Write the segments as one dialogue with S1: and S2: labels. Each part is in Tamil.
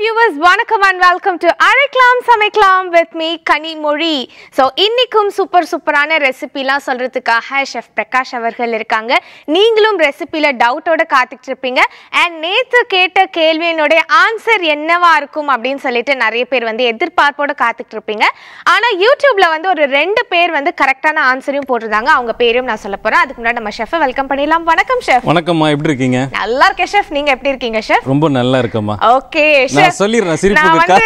S1: வியூவர்ஸ் வணக்கம் அண்ட் வெல்கம் டு அழைக்கலாம் சமைக்கலாம் வித் மீ கனிமொழி ஸோ இன்னைக்கும் சூப்பர் சூப்பரான ரெசிபிலாம் சொல்றதுக்காக ஷெஃப் பிரகாஷ் அவர்கள் இருக்காங்க நீங்களும் ரெசிபியில் டவுட்டோட காத்துட்டு இருப்பீங்க அண்ட் நேற்று கேட்ட கேள்வியினுடைய ஆன்சர் என்னவா இருக்கும் அப்படின்னு சொல்லிட்டு நிறைய பேர் வந்து எதிர்பார்ப்போட காத்துட்டு இருப்பீங்க ஆனால் யூடியூப்ல வந்து ஒரு ரெண்டு பேர் வந்து கரெக்டான ஆன்சரையும் போட்டிருந்தாங்க அவங்க பேரையும் நான் சொல்ல போறேன் அதுக்கு முன்னாடி நம்ம ஷெஃபை வெல்கம் பண்ணிடலாம் வணக்கம் ஷெஃப்
S2: வணக்கம்மா எப்படி இருக்கீங்க
S1: நல்லா இருக்கேன் ஷெஃப் நீங்க எப்படி இருக்கீங்க ஷெஃப்
S2: ரொம்ப நல்லா இருக்கம்மா
S1: ஓகே
S2: நான் சொல்லிடுறேன் சிரிப்புக்கு
S1: நான்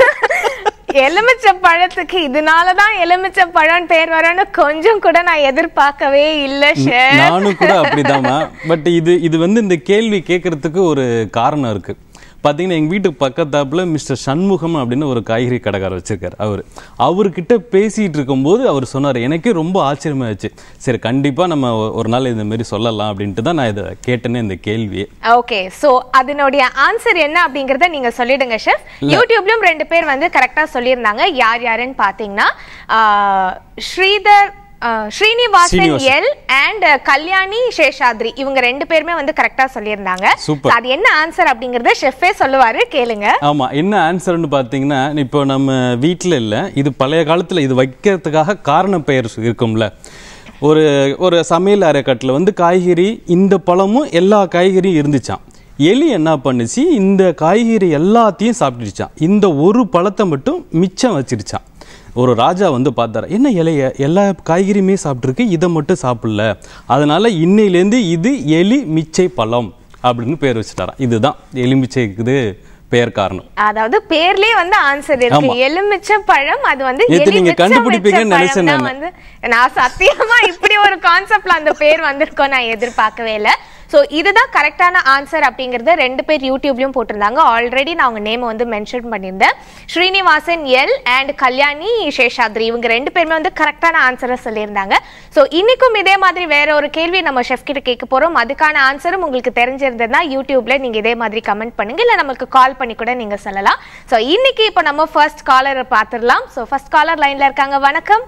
S1: வந்து எலுமிச்சை பழத்துக்கு இதனாலதான் எலுமிச்சை பழம் பேர் வரணும்னு கொஞ்சம் கூட நான் எதிர்பார்க்கவே இல்ல ஷேர்
S2: நானும் கூட அப்படிதாம்மா பட் இது இது வந்து இந்த கேள்வி கேட்கறதுக்கு ஒரு காரணம் இருக்கு பாத்தீங்கன்னா எங்க வீட்டுக்கு பக்கத்தாப்புல மிஸ்டர் சண்முகம் அப்படின்னு ஒரு காய்கறி கடைக்காரர் வச்சிருக்காரு அவர் அவர்கிட்ட பேசிட்டு இருக்கும்போது அவர் சொன்னார் எனக்கே ரொம்ப ஆச்சரியமாச்சு சரி கண்டிப்பா நம்ம ஒ- ஒரு நாள் இந்த மாதிரி சொல்லலாம் அப்படின்ட்டு தான் நான் இதை கேட்டேனே இந்த கேள்வியே
S1: ஓகே சோ அதனுடைய ஆன்சர் என்ன அப்படிங்கறத நீங்க சொல்லிடுங்க ஷெஃப் யூடியூப்லயும் ரெண்டு பேர் வந்து கரெக்டா சொல்லியிருந்தாங்க யார் யாருன்னு பாத்தீங்கன்னா ஆஹ், ஸ்ரீதர் ஆஹ், ஸ்ரீனிவாசன்
S2: ஸ்ரீனிவாசன்.
S1: எல் அண்ட் கல்யாணி சேஷாத்ரி இவங்க ரெண்டு பேருமே வந்து கரெக்டா சொல்லியிருந்தாங்க
S2: Super.
S1: So, அது என்ன ஆன்சர் அப்படிங்கறத ஷெஃபே சொல்லுவாரு கேளுங்க
S2: ஆமா என்ன ஆன்சர்னு பார்த்தீங்கன்னா இப்போ நம்ம வீட்டில் இல்லை இது பழைய காலத்துல இது வைக்கிறதுக்காக காரண பெயர் இருக்கும்ல ஒரு ஒரு சமையல் அரைக்கட்டில் வந்து காய்கறி இந்த பழமும் எல்லா காய்கறியும் இருந்துச்சாம் எலி என்ன பண்ணுச்சு இந்த காய்கறி எல்லாத்தையும் சாப்பிட்டுருச்சான் இந்த ஒரு பழத்தை மட்டும் மிச்சம் வச்சிருச்சான் ஒரு ராஜா வந்து பார்த்தாரு என்ன இலைய எல்லா காய்கறியுமே சாப்பிட்ருக்கு இதை மட்டும் சாப்பிடல அதனால இன்னையிலேருந்து இது எலி மிச்சை பழம் அப்படின்னு பேர் வச்சுட்டாராம் இதுதான் எலுமிச்சைக்கு பெயர் காரணம்
S1: அதாவது பேர்லயே வந்து ஆன்சர் இருக்கு
S2: ஆமா.
S1: எலுமிச்சை பழம் அது வந்து
S2: நேத்து நீங்க
S1: எலுமிச்சை
S2: கண்டுபிடிப்பீங்கன்னு
S1: வச்ச
S2: நினைச்சேன்
S1: பழம் தான்
S2: நானு.
S1: வந்து நான் சத்தியமா இப்படி ஒரு கான்செப்ட்ல அந்த பேர் வந்திருக்கோம் நான் எதிர்பார்க்கவே இல்ல சோ இதுதான் கரெக்டான ஆன்சர் அப்படிங்கறது ரெண்டு பேர் யூடியூப்லயும் போட்டிருந்தாங்க ஆல்ரெடி நான் அவங்க நேம் வந்து மென்ஷன் பண்ணியிருந்தேன் ஸ்ரீனிவாசன் எல் அண்ட் கல்யாணி சேஷாத்ரி இவங்க ரெண்டு பேருமே வந்து கரெக்டான ஆன்சரை சொல்லியிருந்தாங்க சோ இன்னைக்கும் இதே மாதிரி வேற ஒரு கேள்வி நம்ம ஷெஃப் கிட்ட கேட்க போறோம் அதுக்கான ஆன்சரும் உங்களுக்கு தெரிஞ்சிருந்ததுன்னா யூடியூப்ல நீங்க இதே மாதிரி கமெண்ட் பண்ணுங்க இல்ல நமக்கு கால் பண்ணி கூட நீங்க சொல்லலாம் சோ இன்னைக்கு இப்போ நம்ம ஃபர்ஸ்ட் காலரை பார்த்துடலாம் சோ ஃபர்ஸ்ட் காலர் லைன்ல இருக்காங்க வணக்கம்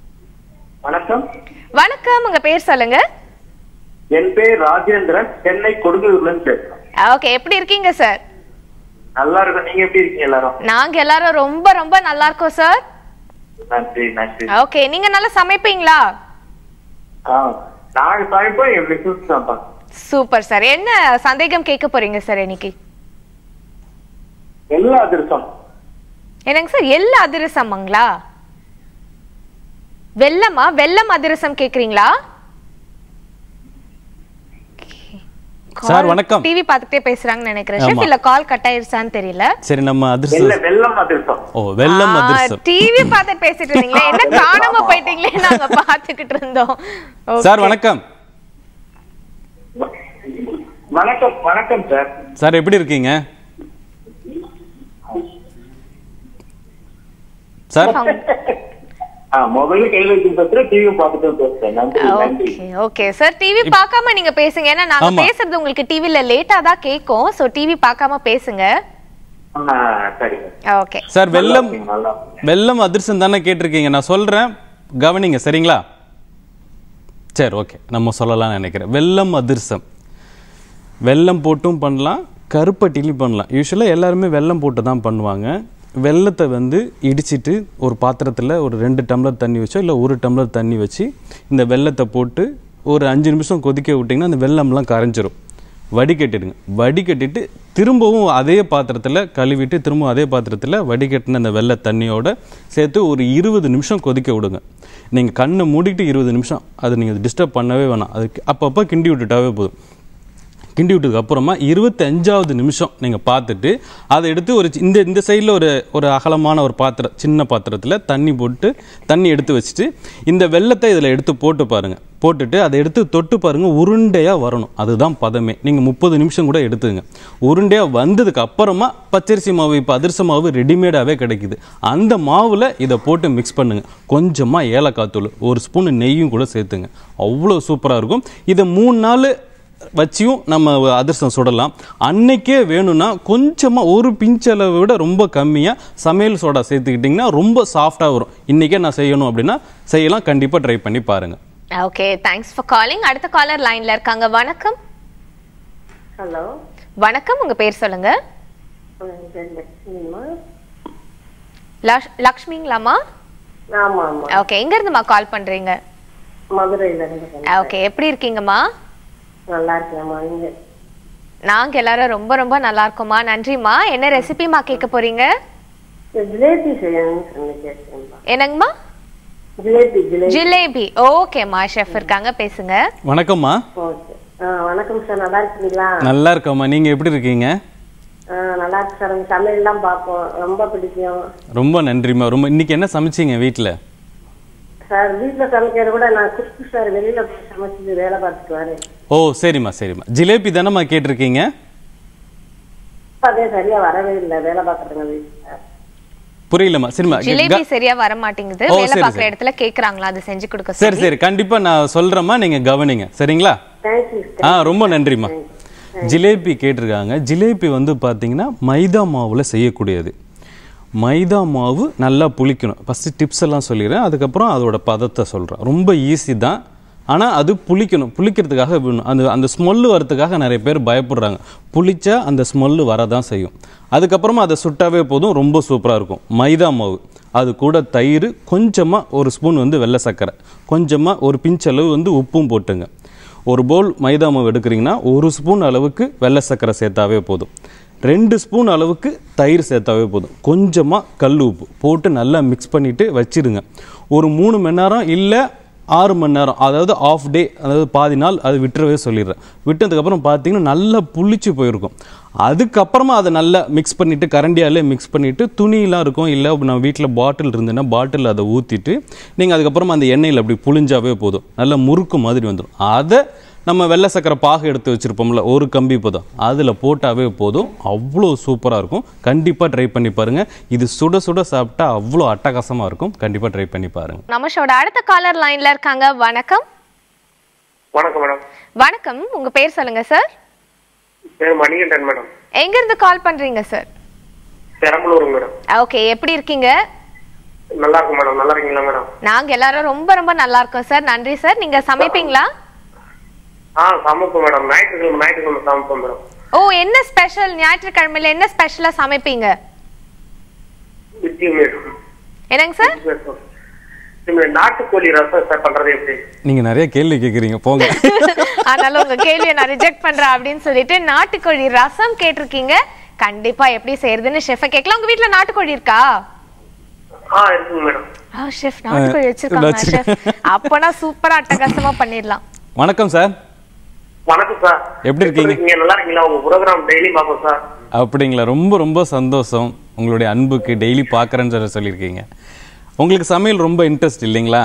S3: வணக்கம்
S1: வணக்கம் உங்க பேர் சொல்லுங்க
S3: என் பேர் ராஜேந்திரன் சென்னை கொடுங்கூர்ல இருந்து பேசுறேன்
S1: ஓகே எப்படி இருக்கீங்க சார்
S3: நல்லா இருக்கும் நீங்க எப்படி இருக்கீங்க எல்லாரும்
S1: நாங்க எல்லாரும் ரொம்ப ரொம்ப நல்லா இருக்கோம் சார்
S3: நன்றி நன்றி
S1: ஓகே நீங்க நல்லா சமைப்பீங்களா
S3: ஆ நாங்க சமைப்போம் என் பிசினஸ் தான்
S1: சூப்பர் சார் என்ன சந்தேகம் கேட்க போறீங்க சார் இன்னைக்கு
S3: எல்லா அதிர்ஷ்டம்
S1: என்னங்க சார் எல்லா அதிரசமாங்களா வெள்ளமா வெள்ளம் அதிரசம் கேக்குறீங்களா
S2: சார், வணக்கம்.
S1: டிவி பார்த்துட்டே பேசுறாங்கன்னு நினைக்கிறேன்
S2: ஆமா.
S1: ஷெஃப் இல்ல கால் கட் ஆயிருச்சான்னு தெரியல
S2: சரி நம்ம
S3: வெள்ள
S2: அதிர்ஷ்டம்
S3: வெள்ளம் அதிர்ஷ்டம்
S2: ஓ வெள்ளம் அதிர்ஷ்டம்
S1: டிவி பார்த்து பேசிட்டு இருந்தீங்களே என்ன காணாம போயிட்டீங்களே நாங்க பாத்துக்கிட்டு இருந்தோம் Okay.
S2: சார் வணக்கம்
S3: வணக்கம் வணக்கம் சார்
S2: சார் எப்படி இருக்கீங்க சார்
S3: ஆ மொபைல் கையில வச்சு பேசுறேன் டிவி பார்த்துட்டு பேசுறேன் நன்றி நன்றி
S1: ஓகே ஓகே சார் டிவி பார்க்காம நீங்க பேசுங்க ஏன்னா நாங்க
S2: ஆமா.
S1: பேசுறது உங்களுக்கு டிவில லேட்டா தான் கேட்கும் சோ டிவி பார்க்காம பேசுங்க
S3: ஆ சரிங்க
S1: ஓகே
S2: சார் வெள்ளம்
S3: நல்லா இருக்கீங்க, நல்லா இருக்கீங்க.
S2: வெள்ளம் அதிர்ஷ்டம் தானே கேட்டிருக்கீங்க நான் சொல்றேன் கவனிங்க சரிங்களா சரி ஓகே நம்ம சொல்லலாம்னு நினைக்கிறேன் வெள்ளம் அதிர்ஷ்டம் வெல்லம் போட்டும் பண்ணலாம் கருப்பட்டிலையும் பண்ணலாம் யூஸ்வலாக எல்லாருமே வெல்லம் போட்டு தான் பண்ணுவாங்க வெல்லத்தை வந்து இடிச்சிட்டு ஒரு பாத்திரத்தில் ஒரு ரெண்டு டம்ளர் தண்ணி வச்சோ இல்லை ஒரு டம்ளர் தண்ணி வச்சு இந்த வெல்லத்தை போட்டு ஒரு அஞ்சு நிமிஷம் கொதிக்க விட்டிங்கன்னா அந்த வெல்லம்லாம் கரைஞ்சிரும் வடிகட்டிடுங்க வடிகட்டிட்டு திரும்பவும் அதே பாத்திரத்தில் கழுவிட்டு திரும்பவும் அதே பாத்திரத்தில் வடிகட்டின அந்த வெள்ளை தண்ணியோட சேர்த்து ஒரு இருபது நிமிஷம் கொதிக்க விடுங்க நீங்கள் கண்ணை மூடிட்டு இருபது நிமிஷம் அதை நீங்கள் டிஸ்டர்ப் பண்ணவே வேணாம் அதுக்கு அப்பப்போ கிண்டி விட்டுட்டாவே போதும் கிண்டி விட்டதுக்கு அப்புறமா இருபத்தஞ்சாவது நிமிஷம் நீங்கள் பார்த்துட்டு அதை எடுத்து ஒரு சி- இந்த இந்த சைடில் ஒரு ஒரு அகலமான ஒரு பாத்திரம் சின்ன பாத்திரத்தில் தண்ணி போட்டு தண்ணி எடுத்து வச்சுட்டு இந்த வெள்ளத்தை இதில் எடுத்து போட்டு பாருங்கள் போட்டுட்டு அதை எடுத்து தொட்டு பாருங்கள் உருண்டையாக வரணும் அதுதான் பதமே நீங்கள் முப்பது நிமிஷம் கூட எடுத்துங்க உருண்டையாக வந்ததுக்கு அப்புறமா பச்சரிசி மாவு இப்போ அதிரச மாவு ரெடிமேடாகவே கிடைக்குது அந்த மாவில் இதை போட்டு மிக்ஸ் பண்ணுங்கள் கொஞ்சமாக ஏலக்காய் தூள் ஒரு ஸ்பூன் நெய்யும் கூட சேர்த்துங்க அவ்வளோ சூப்பராக இருக்கும் இதை மூணு நாள் வச்சியும் நம்ம அதிர்ஷ்டம் சுடலாம் அன்னைக்கே வேணும்னா கொஞ்சமாக ஒரு பிஞ்சளவை விட ரொம்ப கம்மியாக சமையல் சோடா சேர்த்துக்கிட்டிங்கன்னா ரொம்ப சாஃப்டாக வரும் இன்றைக்கே நான் செய்யணும் அப்படின்னா செய்யலாம் கண்டிப்பாக ட்ரை பண்ணி பாருங்கள்
S1: ஓகே தேங்க்ஸ் ஃபார் காலிங் அடுத்த காலர் லைன்ல இருக்காங்க வணக்கம்
S4: ஹலோ
S1: வணக்கம் உங்க பேர் சொல்லுங்க
S4: லட்சுமிமா
S1: லக்ஷ்- லக்ஷ்மிங்களாம்மா
S4: ஆமா ஆமா
S1: ஓகே எங்க இருந்துமா கால் பண்றீங்க
S4: மதுரையில இருந்து பண்றேன்.
S1: ஓகே எப்படி இருக்கீங்கம்மா
S4: நல்லா இருக்கேம்மா நீங்க
S1: நாங்க எல்லாரும் ரொம்ப ரொம்ப நல்லா இருக்கோம்மா நன்றிம்மா என்ன ரெசிபிமா கேட்க போறீங்க
S4: இந்த ஜிலேபி செய்யணும்னு சொல்லி கேட்டேன்ப்பா
S1: என்னங்கம்மா
S4: ஜிலேபி ஜிலேபி
S1: ஜிலேபி ஓகேம்மா ஷெஃப் இருக்காங்க பேசுங்க
S2: வணக்கம்மா
S4: ஓகே ஆ வணக்கம் சார் நல்லா இருக்கீங்களா
S2: நல்லா இருக்கம்மா நீங்க எப்படி இருக்கீங்க
S4: ஆ நல்லா இருக்கு சார் உங்க சமையல்லாம் பார்ப்போம் ரொம்ப பிடிக்கும்
S2: ரொம்ப நன்றிம்மா ரொம்ப இன்னைக்கு என்ன சமைச்சீங்க வீட்டில்
S4: சார் வீட்டுல சமைக்கிறத விட நான் குக்கு சார் வெளியில போய் சமைச்சு வேலை பார்த்துட்டு வரேன்
S2: ஓ சரிம்மா சரிம்மா ஜிலேபி தானம்மா கேட்டிருக்கீங்க
S4: இப்ப அதே சரியா வரவே இல்லை வேலை பார்க்கறதுங்க வீட்டுல
S2: புரியலம்மா சரிம்மா
S1: ஜிலேபி
S2: க-
S1: சரியா வர மாட்டேங்குது
S2: ஓ,
S1: வேலை
S2: சரி,
S1: பார்க்குற
S2: சரி.
S1: இடத்துல கேக்குறாங்களா அது செஞ்சு கொடுக்க
S2: சரி சரி கண்டிப்பா நான் சொல்றேம்மா நீங்க கவனிங்க சரிங்களா
S4: தேங்க்யூ
S2: ஆ ரொம்ப நன்றிம்மா ஜிலேபி கேட்டிருக்காங்க ஜிலேபி வந்து பார்த்தீங்கன்னா மைதா மாவில் செய்யக்கூடியது மைதா மாவு நல்லா புளிக்கணும் ஃபஸ்ட்டு டிப்ஸ் எல்லாம் சொல்லிடுறேன் அதுக்கப்புறம் அதோட பதத்தை சொல்கிறேன் ரொம்ப ஈஸி தான் ஆனால் அது புளிக்கணும் புளிக்கிறதுக்காக வேணும் அந்த அந்த ஸ்மெல்லு வரதுக்காக நிறைய பேர் பயப்படுறாங்க புளிச்சா அந்த ஸ்மெல்லு வரதான் செய்யும் அதுக்கப்புறமா அதை சுட்டாவே போதும் ரொம்ப சூப்பராக இருக்கும் மைதா மாவு அது கூட தயிர் கொஞ்சமாக ஒரு ஸ்பூன் வந்து வெள்ளை சர்க்கரை கொஞ்சமாக ஒரு பிஞ்சளவு வந்து உப்பும் போட்டுங்க ஒரு பவுல் மைதா மாவு எடுக்கிறீங்கன்னா ஒரு ஸ்பூன் அளவுக்கு வெள்ளை சர்க்கரை சேர்த்தாவே போதும் ரெண்டு ஸ்பூன் அளவுக்கு தயிர் சேர்த்தாவே போதும் கொஞ்சமாக கல் உப்பு போட்டு நல்லா மிக்ஸ் பண்ணிவிட்டு வச்சிருங்க ஒரு மூணு மணி நேரம் இல்லை ஆறு மணி நேரம் அதாவது ஆஃப் டே அதாவது பாதி நாள் அது விட்டுறவே சொல்லிடுறேன் விட்டதுக்கப்புறம் பார்த்தீங்கன்னா நல்லா புளிச்சு போயிருக்கும் அதுக்கப்புறமா அதை நல்லா மிக்ஸ் பண்ணிவிட்டு கரண்டியாலே மிக்ஸ் பண்ணிவிட்டு துணியெலாம் இருக்கும் இல்லை நம்ம வீட்டில் பாட்டில் இருந்ததுன்னா பாட்டில் அதை ஊற்றிட்டு நீங்கள் அதுக்கப்புறமா அந்த எண்ணெயில் அப்படி புளிஞ்சாவே போதும் நல்லா முறுக்கு மாதிரி வந்துடும் அதை நம்ம வெள்ளை சக்கரை பாகு எடுத்து வச்சுருப்போம்ல ஒரு கம்பி போதும் அதில் போட்டாவே போதும் அவ்வளோ சூப்பராக இருக்கும் கண்டிப்பாக ட்ரை பண்ணி பாருங்கள் இது சுட சுட சாப்பிட்டா அவ்வளோ அட்டகாசமாக இருக்கும் கண்டிப்பாக ட்ரை பண்ணி பாருங்கள்
S1: நமஷோட அடுத்த காலர் லைன்ல இருக்காங்க வணக்கம்
S5: வணக்கம் மேடம்
S1: வணக்கம் உங்க பேர் சொல்லுங்க சார்
S5: பேர் மணிகண்டன் மேடம்
S1: எங்க இருந்து கால் பண்றீங்க சார்
S5: பெரம்பலூர் மேடம்
S1: ஓகே எப்படி இருக்கீங்க
S5: நல்லா இருக்கும் மேடம் நல்லா இருக்கீங்களா மேடம்
S1: நாங்க எல்லாரும் ரொம்ப ரொம்ப நல்லா இருக்கோம் சார் நன்றி சார் நீங்க சமைப்பீங்களா
S5: ஆ சமைப்போம் மேடம் ஞாயிற்றுக்கிழமை ஞாயிற்றுக்கிழமை சமைப்போம் மேடம்
S1: ஓ என்ன ஸ்பெஷல் ஞாயிற்றுக்கிழமையில என்ன ஸ்பெஷலா சமைப்பீங்க
S5: இட்லி மேடம்
S1: என்னங்க சார்
S5: இந்த நாட்டுக்கோழி ரசம் சார் பண்றது எப்படி
S2: நீங்கள் நிறைய கேள்வி கேட்குறீங்க போங்க
S1: அதனால உங்க கேள்வியை நான் ரிஜெக்ட் பண்றேன் அப்படின்னு சொல்லிட்டு நாட்டுக்கோழி ரசம் கேட்டிருக்கீங்க கண்டிப்பா எப்படி செய்யறதுன்னு ஷெஃப கேட்கலாம் உங்க வீட்ல நாட்டுக்கோழி இருக்கா
S5: ஆ இருக்குங்க மேடம்
S1: ஆ ஷெஃப் நாட்டுக்கோழி வச்சிருக்காங்க ஷெஃப் அப்பனா சூப்பரா அட்டகாசமா பண்ணிடலாம்
S2: வணக்கம் சார்
S5: வணக்கம் சார்
S2: எப்படி இருக்கீங்க?
S5: நீங்க நல்லா இருக்கீங்களா உங்க ப்ரோக்ராம் டெய்லி பார்ப்போம் சார்
S2: அப்படிங்களா ரொம்ப ரொம்ப சந்தோஷம் உங்களுடைய அன்புக்கு டெய்லி பார்க்குறேன்னு சொல்லி சொல்லியிருக்கீங்க உங்களுக்கு சமையல் ரொம்ப இன்ட்ரெஸ்ட் இல்லைங்களா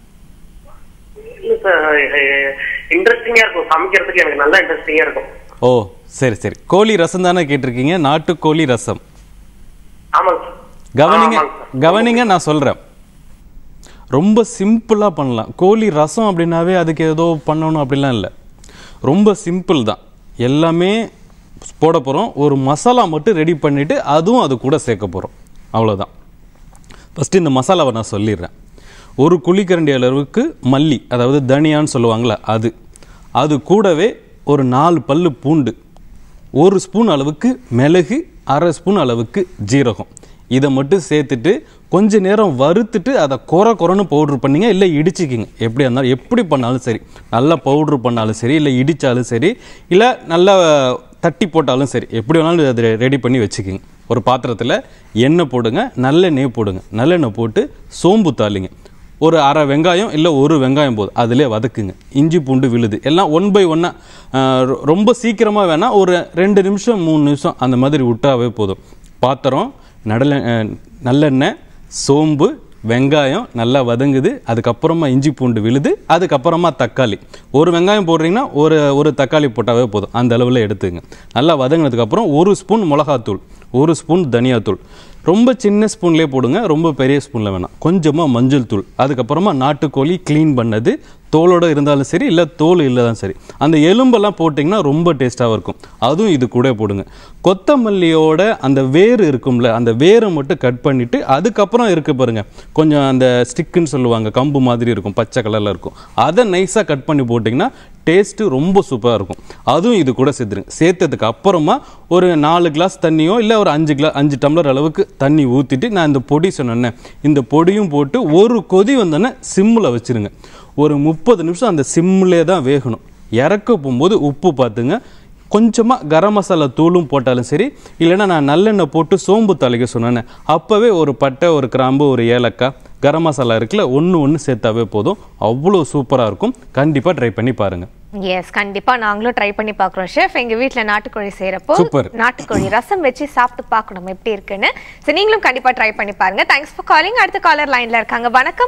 S5: இல்ல சார் இன்ட்ரெஸ்டிங்கா இருக்கும் சமைக்கிறதுக்கு எனக்கு நல்லா இன்ட்ரெஸ்டிங்கா இருக்கும்
S2: ஓ சரி சரி கோழி ரசம் தானே கேட்டிருக்கீங்க நாட்டுக்கோழி ரசம்
S5: ஆமாங்க சார்
S2: கவனிங்க
S5: ஆமாங்க சார்.
S2: கவனிங்க நான் சொல்கிறேன் ரொம்ப சிம்பிளாக பண்ணலாம் கோழி ரசம் அப்படின்னாவே அதுக்கு ஏதோ பண்ணணும் அப்படிலாம் இல்லை ரொம்ப சிம்பிள் தான் எல்லாமே போட போகிறோம் ஒரு மசாலா மட்டும் ரெடி பண்ணிவிட்டு அதுவும் அது கூட சேர்க்க போகிறோம் அவ்வளோதான் ஃபஸ்ட்டு இந்த மசாலாவை நான் சொல்லிடுறேன் ஒரு குழிக்கரண்டி அளவுக்கு மல்லி அதாவது தனியான்னு சொல்லுவாங்களே அது அது கூடவே ஒரு நாலு பல்லு பூண்டு ஒரு ஸ்பூன் அளவுக்கு மிளகு அரை ஸ்பூன் அளவுக்கு ஜீரகம் இதை மட்டும் சேர்த்துட்டு கொஞ்ச நேரம் வறுத்துட்டு அதை குறை குறைன்னு பவுட்ரு பண்ணீங்க இல்லை இடிச்சிக்கிங்க எப்படி இருந்தாலும் எப்படி பண்ணாலும் சரி நல்லா பவுட்ரு பண்ணாலும் சரி இல்லை இடித்தாலும் சரி இல்லை நல்லா தட்டி போட்டாலும் சரி எப்படி வேணாலும் அதை ரெடி பண்ணி வச்சுக்கிங்க ஒரு பாத்திரத்தில் எண்ணெய் போடுங்க நல்லெண்ணெய் போடுங்க நல்லெண்ணெய் போட்டு சோம்பு தாளிங்க ஒரு அரை வெங்காயம் இல்லை ஒரு வெங்காயம் போதும் அதிலே வதக்குங்க இஞ்சி பூண்டு விழுது எல்லாம் ஒன் பை ஒன்னாக ரொம்ப சீக்கிரமாக வேணால் ஒரு ரெண்டு நிமிஷம் மூணு நிமிஷம் அந்த மாதிரி விட்டாவே போதும் பாத்திரம் நடல அஹ், நல்லெண்ணெய் சோம்பு வெங்காயம் நல்லா வதங்குது அதுக்கப்புறமா இஞ்சி பூண்டு விழுது அதுக்கப்புறமா தக்காளி ஒரு வெங்காயம் போடுறீங்கன்னா ஒரு ஒரு தக்காளி போட்டாவே போதும் அந்த அளவில் எடுத்துங்க நல்லா வதங்கினதுக்கப்புறம் ஒரு ஸ்பூன் மிளகாத்தூள் ஒரு ஸ்பூன் தனியாத்தூள் ரொம்ப சின்ன ஸ்பூன்லேயே போடுங்க ரொம்ப பெரிய ஸ்பூனில் வேணாம் கொஞ்சமாக மஞ்சள் தூள் அதுக்கப்புறமா நாட்டுக்கோழி க்ளீன் பண்ணது தோலோட இருந்தாலும் சரி இல்லை தோல் இல்லைதான் சரி அந்த எலும்பெல்லாம் போட்டிங்கன்னா ரொம்ப டேஸ்ட்டாக இருக்கும் அதுவும் இது கூட போடுங்க கொத்தமல்லியோட அந்த வேர் இருக்கும்ல அந்த வேரை மட்டும் கட் பண்ணிவிட்டு அதுக்கப்புறம் இருக்கு பாருங்க கொஞ்சம் அந்த ஸ்டிக்குன்னு சொல்லுவாங்க கம்பு மாதிரி இருக்கும் பச்சை கலரில் இருக்கும் அதை நைஸாக கட் பண்ணி போட்டிங்கன்னா டேஸ்ட்டு ரொம்ப சூப்பராக இருக்கும் அதுவும் இது கூட சேர்த்துருங்க சேர்த்ததுக்கு அப்புறமா ஒரு நாலு கிளாஸ் தண்ணியோ இல்லை ஒரு அஞ்சு கிலா அஞ்சு டம்ளர் அளவுக்கு தண்ணி ஊற்றிட்டு நான் இந்த பொடி சொன்னேன்னே இந்த பொடியும் போட்டு ஒரு கொதி வந்தோடனே சிம்மில் வச்சிருங்க ஒரு முப்பது நிமிஷம் அந்த சிம்மிலே தான் வேகணும் இறக்க போகும்போது உப்பு பார்த்துங்க கொஞ்சமாக கரம் மசாலா தூளும் போட்டாலும் சரி இல்லைன்னா நான் நல்லெண்ணெய் போட்டு சோம்பு தலைக்க சொன்னேன் அப்போவே ஒரு பட்டை ஒரு கிராம்பு ஒரு ஏலக்காய் கரம் மசாலா இருக்குல்ல ஒன்று ஒன்று சேர்த்தாவே போதும் அவ்வளோ சூப்பராக இருக்கும் கண்டிப்பாக ட்ரை பண்ணி பாருங்கள்
S1: எஸ் கண்டிப்பா நாங்களும் ட்ரை பண்ணி பார்க்குறோம் ஷெஃப் எங்க வீட்ல நாட்டுக்கோழி செய்யறப்போ
S2: Super.
S1: நாட்டுக்கோழி ரசம் வச்சு சாப்பிட்டு பார்க்கணும் எப்படி இருக்குன்னு சரி நீங்களும் கண்டிப்பா ட்ரை பண்ணி பாருங்க தேங்க்ஸ் ஃபார் காலிங் அடுத்த காலர் லைன்ல இருக்காங்க வணக்கம்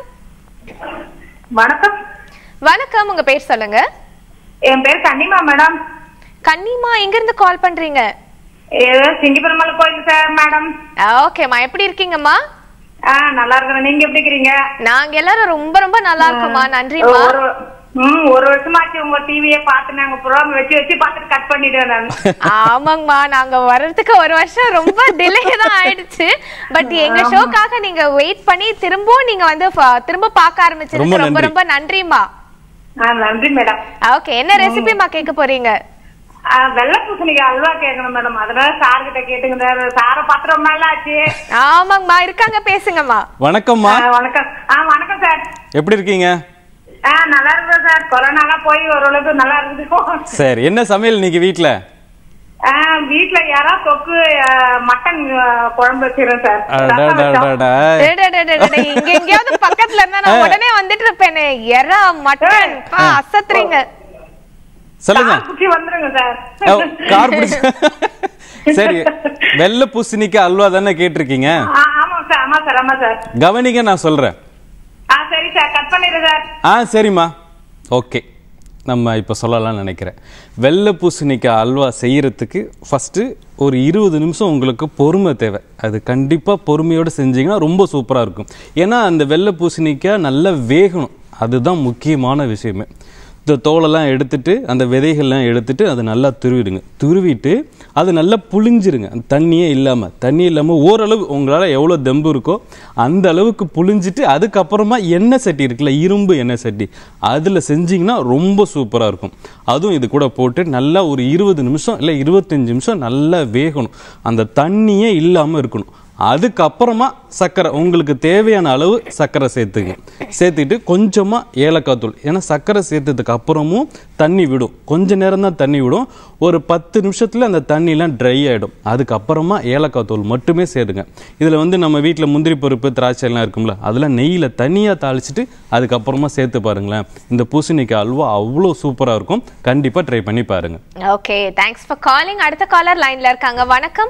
S6: வணக்கம்
S1: வணக்கம் உங்க பேர் சொல்லுங்க
S6: என் பேர் கன்னிமா மேடம்
S1: கன்னிமா எங்க இருந்து கால் பண்றீங்க
S6: ஏதோ சிங்கிபெருமாள் கோயில் சார் மேடம்
S1: ஓகேம்மா எப்படி இருக்கீங்கம்மா
S6: ஆ நல்லா இருக்கிறேன் நீங்க எப்படி இருக்கிறீங்க
S1: நாங்க எல்லாரும் ரொம்ப ரொம்ப நல்லா இருக்கோம்மா நன்றிம்மா
S6: ஒரு ம் ஒரு வருஷமாச்சு உங்க டிவியை பார்த்து நாங்க ப்ரோக்ராம் வச்சு வச்சு பார்த்துட்டு கட் பண்ணிட்டேன் நான்
S1: ஆமாங்கம்மா நாங்க வர்றதுக்கு ஒரு வருஷம் ரொம்ப டிலே தான் ஆயிடுச்சு பட் எங்க ஷோக்காக நீங்க வெயிட் பண்ணி திரும்பவும் நீங்க வந்து ஃப- திரும்ப பார்க்க
S2: ரொம்ப
S1: ஆரம்பிச்சதுக்கு ரொம்ப
S2: நன்றி.
S1: ரொம்ப நன்றிம்மா
S6: ஆ நன்றி மேடம்
S1: ஓகே என்ன ரெசிபிமா கேட்க போறீங்க
S6: ஆ, வெள்ளை பூசணிக்காய் அல்வா கேட்கணும் மேடம் அதனால சார் கிட்ட கேட்டுங்க சாரை பார்த்து ரொம்ப நாள் ஆச்சு
S1: ஆமாங்கம்மா இருக்காங்க பேசுங்கம்மா
S2: வணக்கம்மா
S6: ஆ, வணக்கம் ஆ வணக்கம் சார்
S2: எப்படி இருக்கீங்க
S6: ஆ நல்லா இருக்கிறேன் சார் கொரோனாலாம் போய் ஓரளவுக்கு நல்லா இருக்குது
S2: சரி என்ன சமையல் இன்னைக்கு வீட்டில்
S6: ஆ, வீட்ல யாரா தொக்கு ஆ, மட்டன் ஆ, குழம்பு வச்சிருக்கேன் சார் ரசம் வச்சோம்.
S2: அடடடடடா.
S1: டே, டே, டே, டே, டே, டே, இங்க எங்கேயாவது பக்கத்துல இருந்தா நான் உடனே வந்துட்டு இருப்பேனே எறா மட்டன் பா, அசத்துறீங்க
S2: சொல்லுங்க
S6: கார் குச்சி வந்துருங்க சார்
S2: ஓ, கார் பிடிச்ச சரி வெள்ளை பூசணிக்காய் அல்வா தானே கேட்டிருக்கீங்க
S6: ஆ, ஆமா சார் ஆமா சார் ஆமா சார்
S2: கவனிங்க நான் சொல்றேன்
S6: ஆ சரி சார் கட் பண்ணிடு சார்
S2: ஆ சரிம்மா ஓகே நம்ம இப்போ சொல்லலாம்னு நினைக்கிறேன் வெள்ளை பூசணிக்காய் அல்வா செய்யறதுக்கு ஃபஸ்ட்டு ஒரு இருபது நிமிஷம் உங்களுக்கு பொறுமை தேவை அது கண்டிப்பாக பொறுமையோடு செஞ்சீங்கன்னா ரொம்ப சூப்பராக இருக்கும் ஏன்னா அந்த வெள்ளை பூசணிக்காய் நல்லா வேகணும் அதுதான் முக்கியமான விஷயமே இந்த தோலெல்லாம் எடுத்துட்டு அந்த விதைகள்லாம் எடுத்துட்டு அதை நல்லா துருவிடுங்க துருவிட்டு அது நல்லா புழிஞ்சிருங்க அந்த தண்ணியே இல்லாமல் தண்ணி இல்லாமல் ஓரளவு உங்களால் எவ்வளோ தெம்பு இருக்கோ அந்த அளவுக்கு புழிஞ்சிட்டு அதுக்கப்புறமா எண்ணெய் சட்டி இருக்குல்ல இரும்பு எண்ணெய் சட்டி அதில் செஞ்சிங்கன்னா ரொம்ப சூப்பராக இருக்கும் அதுவும் இது கூட போட்டு நல்லா ஒரு இருபது நிமிஷம் இல்லை இருபத்தஞ்சி நிமிஷம் நல்லா வேகணும் அந்த தண்ணியே இல்லாமல் இருக்கணும் அதுக்கப்புறமா சர்க்கரை உங்களுக்கு தேவையான அளவு சர்க்கரை சேர்த்துங்க சேர்த்துட்டு கொஞ்சமாக ஏலக்காய் தூள் ஏன்னா சர்க்கரை சேர்த்ததுக்கு அப்புறமும் தண்ணி விடும் கொஞ்ச நேரம் தான் தண்ணி விடும் ஒரு பத்து நிமிஷத்தில் அந்த தண்ணிலாம் ட்ரை ஆகிடும் அதுக்கப்புறமா ஏலக்காய் தூள் மட்டுமே சேருங்க இதில் வந்து நம்ம வீட்டில் முந்திரி பருப்பு திராட்சை எல்லாம் இருக்கும்ல அதெல்லாம் நெய்யில் தனியாக தாளிச்சிட்டு அதுக்கப்புறமா சேர்த்து பாருங்களேன் இந்த பூசணிக்காய் அல்வா அவ்வளோ சூப்பராக இருக்கும் கண்டிப்பாக ட்ரை பண்ணி பாருங்கள்
S1: ஓகே தேங்க்ஸ் ஃபார் காலிங் அடுத்த காலர் லைன்ல இருக்காங்க வணக்கம்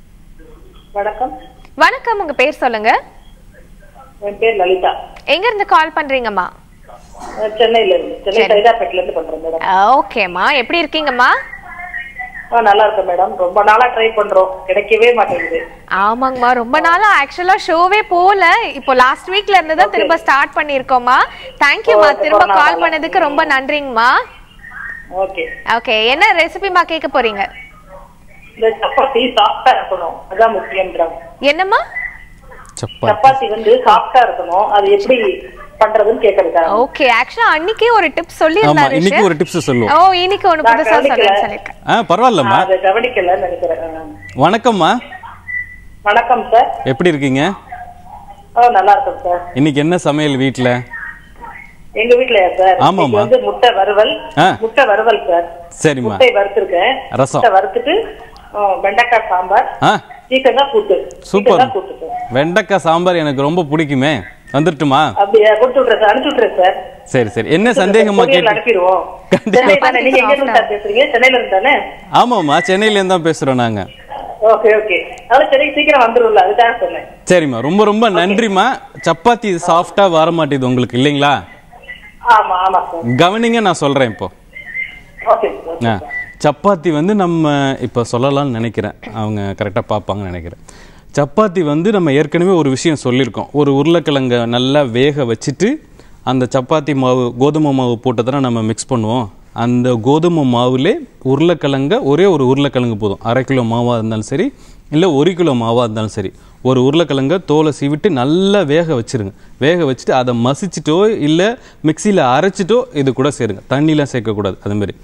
S4: வணக்கம்
S1: வணக்கம் உங்க பேர் சொல்லுங்க
S4: என் பேர் லலிதா
S1: எங்க இருந்து கால் பண்றீங்கம்மா
S4: நான் சென்னையில இருந்து சென்னை
S1: சரி.
S4: சைதாப்பேட்ல இருந்து பண்றேன் மேடம்
S1: ஓகேம்மா எப்படி இருக்கீங்கம்மா
S4: ஆ நல்லா இருக்கேன் மேடம் ரொம்ப நாளா ட்ரை பண்றோம் கிடைக்கவே மாட்டேங்குது
S1: ஆமாங்கம்மா ரொம்ப நாளா ஆக்சுவலா ஷோவே போல இப்போ லாஸ்ட் வீக்ல இருந்து தான் திரும்ப ஸ்டார்ட் பண்ணிருக்கோம்மா தேங்க்யூமா
S4: Okay,
S1: திரும்ப
S4: கொரோனா
S1: கால்
S4: வரல.
S1: பண்ணதுக்கு ரொம்ப நன்றிங்கம்மா
S4: ஓகே
S1: ஓகே என்ன ரெசிபிமா கேட்க போறீங்க
S4: இந்த சப்பாத்தி சாஃப்டா இருக்கணும் அதான் முக்கியம்
S1: என்னம்மா
S2: சப்பாத்தி
S4: சப்பாத்தி வந்து சாஃப்டா இருக்கணும் அது எப்படி பண்றதுன்னு கேக்குறதுக்காக
S1: ஓகே ஆக்சுவலா அன்னைக்கே ஒரு டிப்ஸ்
S2: ஆமா
S1: சொல்லியிருந்தாரு
S2: இன்னைக்கு
S1: chef.
S2: ஒரு டிப்ஸ் சொல்லுவோம்
S1: ஓ இன்னைக்கு ஒண்ணு
S4: நான்
S1: புதுசா
S4: கவனிக்கல.
S1: சொல்றேன்னு சொல்லிருக்கேன்
S2: ஆ பரவாயில்லம்மா
S4: அதை கவனிக்கலன்னு நினைக்கிறேன் ஆ.
S2: வணக்கம்மா
S4: வணக்கம் சார்
S2: எப்படி இருக்கீங்க
S4: ஓ நல்லா இருக்கும் சார்
S2: இன்னைக்கு என்ன சமையல் வீட்டில்
S4: எங்க வீட்லயா சார்
S2: ஆமாம்மா.
S4: இன்னைக்கு வந்து முட்டை வறுவல்
S2: ஆ.
S4: முட்டை வறுவல் சார்
S2: சரிம்மா
S4: முட்டை வறுத்திருக்கேன்
S2: ரசம்.
S4: முட்டை வறுத்துட்டு ஆ, வெண்டைக்காய் சாம்பார்
S2: ஆ
S4: சீக்கிரம் கூட்டு
S2: சூப்பர்
S4: சீக்கிரம் கூட்டு சார்
S2: வெண்டைக்காய் சாம்பார் எனக்கு ரொம்ப பிடிக்குமே வந்துட்டுமா
S4: அப்படியா கொடுத்து விட்றேன் சார் அனுப்பிச்சு விட்றேன் சார்
S2: சரி சரி என்ன சந்தேகமா
S4: courier ல
S2: கேட்டு
S4: அனுப்பிடுவோம்
S2: கண்டிப்பா.
S4: சென்னை தானே நீங்க எங்க இருந்து சார் பேசுறீங்க சென்னையில இருந்து தானே
S2: ஆமாம்மா சென்னையிலேருந்து தான் பேசுகிறோம் நாங்கள்
S4: ஓகே ஓகே அதான் சென்னை சீக்கிரம் வந்துரும்ல அதுக்காக சொன்னேன்
S2: சரிம்மா ரொம்ப ரொம்ப நன்றிம்மா சப்பாத்தி சாஃப்டாக வர மாட்டேது உங்களுக்கு இல்லைங்களா
S4: ஆமா ஆமா சார்
S2: கவனிங்க நான் சொல்கிறேன் இப்போ
S4: ஓகே
S2: ஆ சப்பாத்தி வந்து நம்ம இப்போ சொல்லலாம்னு நினைக்கிறேன் அவங்க கரெக்டாக பார்ப்பாங்கன்னு நினைக்கிறேன் சப்பாத்தி வந்து நம்ம ஏற்கனவே ஒரு விஷயம் சொல்லியிருக்கோம் ஒரு உருளைக்கிழங்கை நல்லா வேக வச்சுட்டு அந்த சப்பாத்தி மாவு கோதுமை மாவு போட்டு தானே நம்ம மிக்ஸ் பண்ணுவோம் அந்த கோதுமை மாவுலே உருளைக்கிழங்க ஒரே ஒரு உருளைக்கிழங்கு போதும் அரை கிலோ மாவாக இருந்தாலும் சரி இல்லை ஒரு கிலோ மாவாக இருந்தாலும் சரி ஒரு உருளைக்கிழங்க தோலை சீவிட்டு நல்லா வேக வச்சிருங்க வேக வச்சுட்டு அதை மசிச்சிட்டோ இல்லை மிக்சியில் அரைச்சிட்டோ இது கூட சேருங்க தண்ணிலாம் சேர்க்கக்கூடாது அது மாதிரி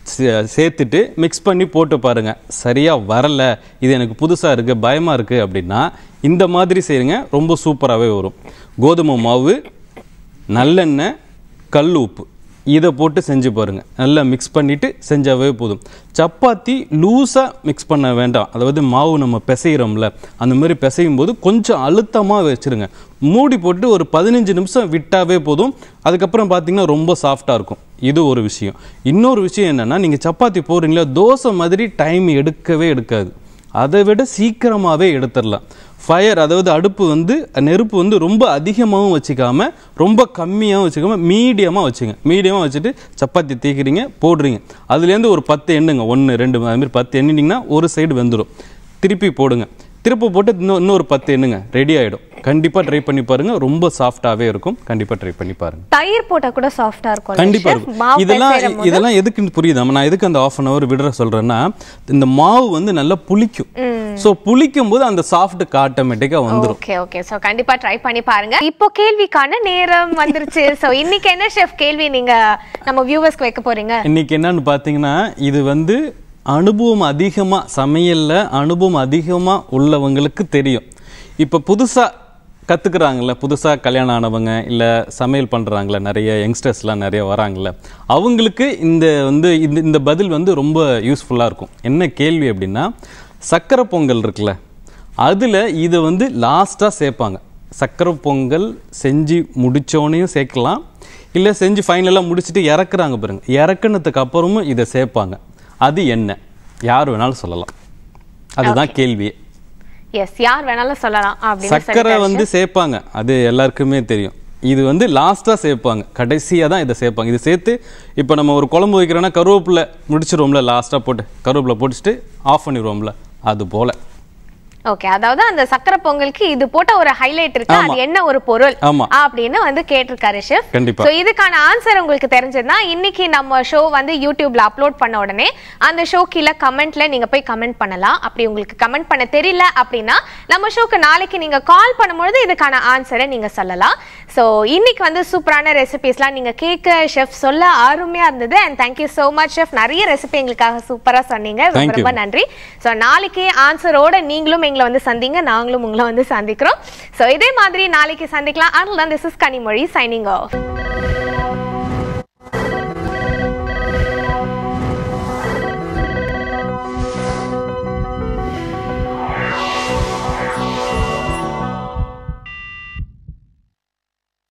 S2: சே- சேர்த்துட்டு மிக்ஸ் பண்ணி போட்டு பாருங்க சரியா வரல இது எனக்கு புதுசா இருக்கு பயமா இருக்கு அப்படின்னா இந்த மாதிரி செய்யுங்க ரொம்ப சூப்பராகவே வரும் கோதுமை மாவு நல்லெண்ணெய் கல் உப்பு இதை போட்டு செஞ்சு பாருங்க நல்லா மிக்ஸ் பண்ணிட்டு செஞ்சாவே போதும் சப்பாத்தி லூஸாக மிக்ஸ் பண்ண வேண்டாம் அதாவது மாவு நம்ம பிசைகிறோம்ல அந்த மாதிரி பிசையும் போது கொஞ்சம் அழுத்தமாக வச்சிருங்க மூடி போட்டு ஒரு பதினஞ்சு நிமிஷம் விட்டாவே போதும் அதுக்கப்புறம் பார்த்தீங்கன்னா ரொம்ப சாஃப்டாக இருக்கும் இது ஒரு விஷயம் இன்னொரு விஷயம் என்னன்னா நீங்கள் சப்பாத்தி போடுறீங்களா தோசை மாதிரி டைம் எடுக்கவே எடுக்காது அதை விட சீக்கிரமாகவே எடுத்துடலாம் ஃபயர் அதாவது அடுப்பு வந்து நெருப்பு வந்து ரொம்ப அதிகமாகவும் வச்சுக்காம ரொம்ப கம்மியாகவும் வச்சுக்காம மீடியமாக வச்சுங்க மீடியமாக வச்சுட்டு சப்பாத்தி தேய்க்கிறீங்க போடுறீங்க அதுலேருந்து ஒரு பத்து எண்ணுங்க ஒன்று ரெண்டு அது மாதிரி பத்து எண்ணிட்டிங்கன்னா ஒரு சைடு வெந்துடும் திருப்பி போடுங்க திருப்பி போட்டு இன்னும் இன்னொரு பத்து எண்ணுங்க ரெடி ஆகிடும் கண்டிப்பாக ட்ரை பண்ணி பாருங்க ரொம்ப சாஃப்டாகவே இருக்கும் கண்டிப்பாக ட்ரை பண்ணி பாருங்க
S1: தயிர் போட்டா கூட சாஃப்டா இருக்கும்
S2: கண்டிப்பா இருக்கும் இதெல்லாம் இதெல்லாம் எதுக்குன்னு புரியுதா நான் எதுக்கு அந்த ஆஃப் அன் அவர் விடுற சொல்றேன்னா இந்த மாவு வந்து நல்லா புளிக்கும் சோ புளிக்கும் போது அந்த சாஃப்ட் ஆட்டோமேட்டிக்கா வந்துரும்
S1: ஓகே ஓகே சோ கண்டிப்பா ட்ரை பண்ணி பாருங்க இப்போ கேள்விக்கான நேரம் வந்துருச்சு சோ இன்னைக்கு என்ன ஷெஃப் கேள்வி நீங்க நம்ம வியூவர்ஸ்க்கு வைக்க போறீங்க
S2: இன்னைக்கு என்னன்னு பாத்தீங்கன்னா இது வந்து அனுபவம் அதிகமா சமையல்ல அனுபவம் அதிகமா உள்ளவங்களுக்கு தெரியும் இப்ப புதுசா கத்துக்கிறாங்கல்ல புதுசா கல்யாணம் ஆனவங்க இல்ல சமையல் பண்றாங்கல்ல நிறைய யங்ஸ்டர்ஸ்லாம் நிறைய வராங்கல்ல அவங்களுக்கு இந்த வந்து இந்த இந்த பதில் வந்து ரொம்ப யூஸ்ஃபுல்லா இருக்கும் என்ன கேள்வி அப்படின்னா சக்கரை பொங்கல் இருக்குல்ல அதுல இதை வந்து லாஸ்டா சேர்ப்பாங்க சக்கரை பொங்கல் செஞ்சு முடிச்சோனையும் சேர்க்கலாம் இல்லை செஞ்சு ஃபைனலாக முடிச்சுட்டு இறக்குறாங்க பாருங்க இறக்குனதுக்கு அப்புறமும் இதை சேர்ப்பாங்க அது என்ன யார் வேணாலும் சொல்லலாம் அதுதான் கேள்வியே
S1: எஸ் யார் வேணாலும் சொல்லலாம் அப்படின்னு
S2: சக்கரை
S1: சொல்லிட்டாரு
S2: வந்து சேர்ப்பாங்க அது எல்லாருக்குமே தெரியும் இது வந்து லாஸ்ட்டாக சேர்ப்பாங்க கடைசியாக தான் இதை சேர்ப்பாங்க இது சேர்த்து இப்போ நம்ம ஒரு குழம்பு வைக்கிறோன்னா கருவேப்பிலை முடிச்சிருவோம்ல லாஸ்ட்டாக போட்டு கருவேப்பிலை போட்டுட்டு ஆஃப் பண்ணிடுவோம்ல அது போல
S1: ஓகே அதாவது அந்த சக்கரை பொங்கலுக்கு இது போட்ட ஒரு ஹைலைட் இருக்கு
S2: ஆமா.
S1: அது என்ன ஒரு பொருள்
S2: ஆமா.
S1: அப்படின்னு வந்து கேட்டிருக்காரு ஷெஃப்
S2: கண்டிப்பா.
S1: சோ இதுக்கான ஆன்சர் உங்களுக்கு தெரிஞ்சதுன்னா இன்னைக்கு நம்ம ஷோ வந்து யூடியூப்ல அப்லோட் பண்ண உடனே அந்த ஷோ கீழே கமெண்ட்ல நீங்க போய் கமெண்ட் பண்ணலாம் அப்படி உங்களுக்கு கமெண்ட் பண்ண தெரியல அப்படின்னா நம்ம ஷோக்கு நாளைக்கு நீங்க கால் பண்ணும்பொழுது இதுக்கான ஆன்சரை நீங்க சொல்லலாம் சோ இன்னைக்கு வந்து சூப்பரான ரெசிபிஸ்லாம் நீங்க கேட்க ஷெஃப் சொல்ல அருமையா இருந்தது and thank you so much chef நிறைய ரெசிபி எங்களுக்காக சூப்பரா சொன்னீங்க ரொம்ப
S2: Thank you.
S1: ரொம்ப நன்றி ஸோ நாளைக்கு ஆன்சரோட நீங்களும் எங்களை வந்து சந்திங்க நாங்களும் உங்களை வந்து சந்திக்கிறோம் ஸோ இதே மாதிரி நாளைக்கு சந்திக்கலாம் அதனால this is Kanimozhi signing of